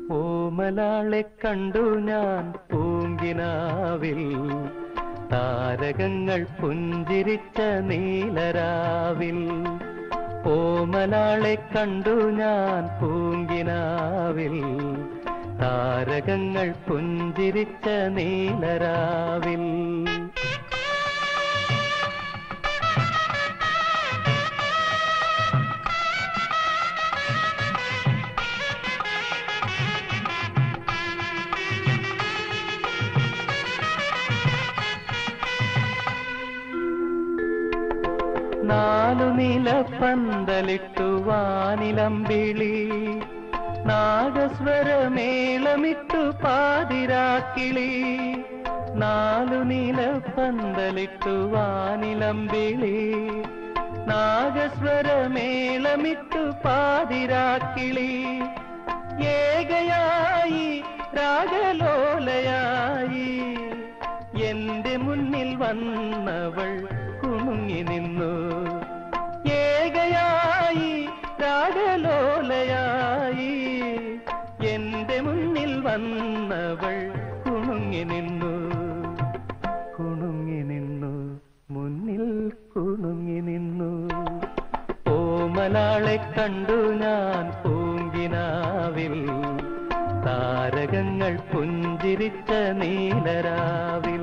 ഓമലാളെ കണ്ടു ഞാൻ പൂങ്കിനാവിൽ താരകങ്ങൾ പുഞ്ചിരിച്ച നീലരാവിൽ ഓമലാളെ കണ്ടു ഞാൻ പൂങ്കിനാവിൽ താരകങ്ങൾ പുഞ്ചിരിച്ച നീലരാവിൽ നാലു നില പന്തലിട്ടു വാനിലമ്പിളി നാഗസ്വരമേളമിട്ടു പാതിരാക്കിളി നാലു നില പന്തലിട്ടു വാനിലമ്പിളി നാഗസ്വരമേളമിട്ടു പാതിരാക്കിളി ഏകയായി രാഗലോലയായി എന്റെ മുന്നിൽ വന്നവൾ കുണുങ്ങി നിന്നു ഏകയായി രാഗലോലയായി എന്റെ മുന്നിൽ വന്നവൾ കുണുങ്ങി നിന്നു കുണുങ്ങി നിന്നു മുന്നിൽ കുണുങ്ങി നിന്നു ഓമലാളെ കണ്ടു ഞാൻ പൂങ്കിനാവിൽ താരകങ്ങൾ പുഞ്ചിരിച്ച നീലരാവിൽ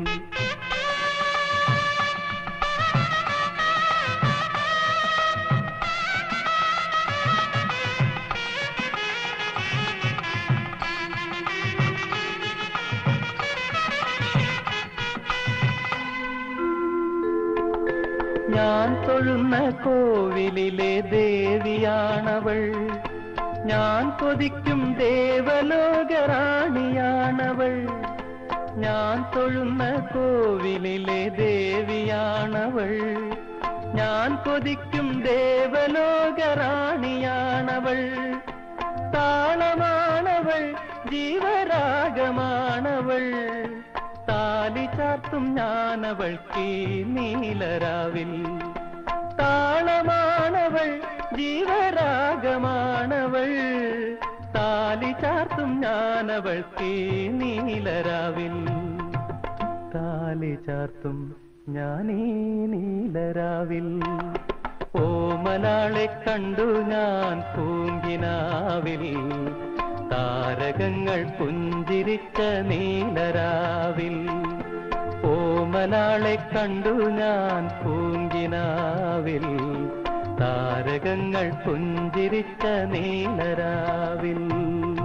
ഞാൻ തൊഴുന്ന കോവിലിലെ ദേവിയാണവൾ ഞാൻ കൊതിക്കും ദേവലോകറാണിയാണവൾ ഞാൻ തൊഴുന്ന കോവിലിലെ ദേവിയാണവൾ ഞാൻ കൊതിക്കും ദേവലോകറാണിയാണവൾ താളമാണവൾ ജീവരാഗമാണവൾ താലി ചാർത്തും ഞാനവൾക്ക് നീലരാവിൽ താളമാണവൾ ജീവരാഗമാണവൾ താലി ചാർത്തും ഞാനവൾക്ക് നീലരാവിൽ താലി ചാർത്തും ഞാനീ നീലരാവിൽ ഓമലാളെ കണ്ടു ഞാൻ പൂങ്കിനാവിൽ താരകങ്ങൾ പുഞ്ചിരിച്ച നീലരാവിൽ ഓമലാളെ കണ്ടു ഞാൻ പൂങ്കിനാവിൽ താരകങ്ങൾ പുഞ്ചിരിച്ച നീലരാവിൽ